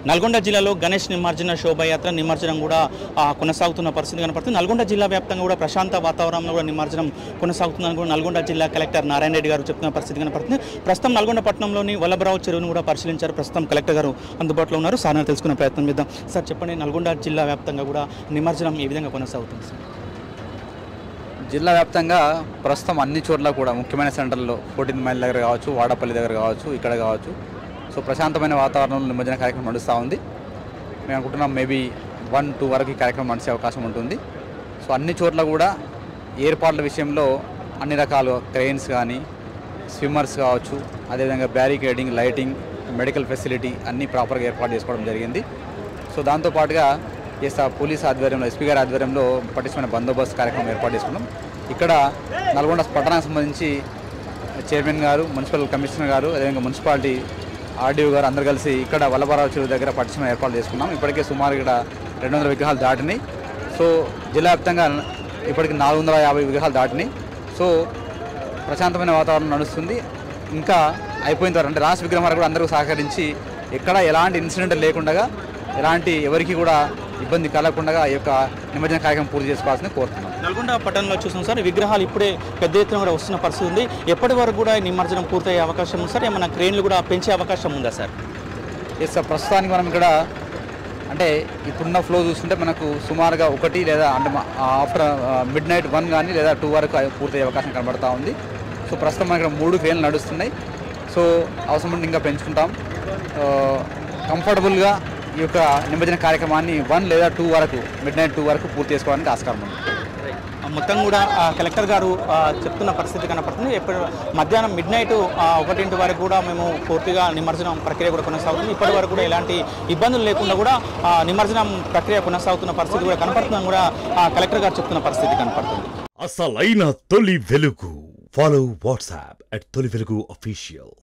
నల్గొండ జిల్లాలో గణేష్ నిమజ్జన శోభయాత్ర నిమజ్జనం కూడా ఆ, కొనసాగుతున్న పరిస్థితి కనపడుతుంది నల్గొండ జిల్లా వ్యాప్తంగా కూడా ప్రశాంత వాతావరణంలో కూడా నిమజ్జనం కొనసాగుతుందని కూడా నల్గొండ జిల్లా కలెక్టర్ నారాయణ రెడ్డి గారు చెప్తున్న పరిస్థితి కనపడుతుంది ప్రస్తుతం నల్గొండ పట్టణంలోని వల్లభరావు చెరువును కూడా పరిశీలించారు ప్రస్తుతం కలెక్టర్ గారు అందుబాటులో ఉన్నారు సార్ తెలుసుకునే ప్రయత్నం చేద్దాం సార్ చెప్పండి నల్గొండ జిల్లా వ్యాప్తంగా కూడా నిమజ్జనం ఏ విధంగా కొనసాగుతుంది సార్ జిల్లా వ్యాప్తంగా ప్రస్తుతం అన్ని చోట్ల కూడా ముఖ్యమైన సెంటర్లో ఫోర్టీన్ మైల్ దగ్గర కావచ్చు వాడపల్లి దగ్గర కావచ్చు ఇక్కడ కావచ్చు సో ప్రశాంతమైన వాతావరణంలో నిమజ్జన కార్యక్రమం నడుస్తూ ఉంది మేము అనుకుంటున్నాం మేబీ వన్ టూ వరకు ఈ కార్యక్రమం నడిచే అవకాశం ఉంటుంది సో అన్ని చోట్ల కూడా ఏర్పాట్ల విషయంలో అన్ని రకాల క్రెయిన్స్ కానీ స్విమ్మర్స్ కావచ్చు అదేవిధంగా బ్యారికేడింగ్ లైటింగ్ మెడికల్ ఫెసిలిటీ అన్నీ ప్రాపర్గా ఏర్పాటు చేసుకోవడం జరిగింది సో దాంతోపాటుగా ఎస్ ఆ పోలీస్ ఆధ్వర్యంలో ఎస్పీ గారి ఆధ్వర్యంలో పటిష్టమైన బందోబస్తు కార్యక్రమం ఏర్పాటు చేసుకున్నాం ఇక్కడ నల్గొండ పట్టణానికి సంబంధించి చైర్మన్ గారు మున్సిపల్ కమిషనర్ గారు అదేవిధంగా మున్సిపాలిటీ ఆర్డీఓ గారు అందరు కలిసి ఇక్కడ వల్లభరావు చెరువు దగ్గర పటిష్టమైన ఏర్పాటు చేసుకున్నాం ఇప్పటికే సుమారు ఇక్కడ రెండు వందల విగ్రహాలు దాటినాయి సో జిల్లా వ్యాప్తంగా ఇప్పటికి నాలుగు వందల యాభై విగ్రహాలు దాటినాయి సో ప్రశాంతమైన వాతావరణం నడుస్తుంది ఇంకా అయిపోయిన తర్వాత అంటే రాష్ట్ర విగ్రహం వరకు కూడా అందరూ సహకరించి ఎక్కడ ఎలాంటి ఇన్సిడెంట్ లేకుండా ఎలాంటి ఎవరికి కూడా ఇబ్బంది కలగకుండా ఈ యొక్క నిమజ్జన కార్యక్రమం పూర్తి చేసుకోవాల్సింది కోరుతున్నాం నల్గొండ పట్టణంలో చూసాం సార్ ఈ విగ్రహాలు ఇప్పుడే పెద్ద ఎత్తున కూడా వస్తున్న పరిస్థితి ఉంది ఎప్పటి వరకు కూడా ఈ నిమజ్జనం పూర్తయ్యే అవకాశం ఉంది సార్ ఏమైనా క్రేన్లు కూడా పెంచే అవకాశం ఉందా సార్ ఎస్ సార్ ప్రస్తుతానికి మనం ఇక్కడ అంటే ఇప్పుడున్న ఫ్లో చూస్తుంటే మనకు సుమారుగా ఒకటి లేదా అంటే ఆఫ్టర్ మిడ్ నైట్ వన్ కానీ లేదా టూ వరకు పూర్తయ్యే అవకాశం కనబడతా ఉంది సో ప్రస్తుతం మన ఇక్కడ మూడు ట్రైన్లు నడుస్తున్నాయి సో అవసరం ఉంటే ఇంకా పెంచుకుంటాం కంఫర్టబుల్గా ఈ యొక్క నిమజ్జన కార్యక్రమాన్ని వన్ లేదా టూ వరకు మిడ్ నైట్ టూ వరకు పూర్తి చేసుకోవడానికి ఆస్కారం ఉంది ఆ మొత్తం కూడా ఆ కలెక్టర్ గారు ఆ, చెప్తున్న పరిస్థితి కనపడుతుంది ఎప్పుడు మధ్యాహ్నం మిడ్ నైట్ ఒకటింటి వరకు కూడా మేము పూర్తిగా నిమజ్జనం ప్రక్రియ కూడా కొనసాగుతుంది ఇప్పటి వరకు కూడా ఎలాంటి ఇబ్బందులు లేకుండా కూడా ఆ, నిమజ్జనం ప్రక్రియ కొనసాగుతున్న పరిస్థితి కూడా కనపడుతుందని కూడా ఆ, కలెక్టర్ గారు చెప్తున్న పరిస్థితి కనపడుతుంది అసలైన తొలి వెలుగు ఫాలో వాట్సాప్ అట్ తొలి వెలుగు అఫీషియల్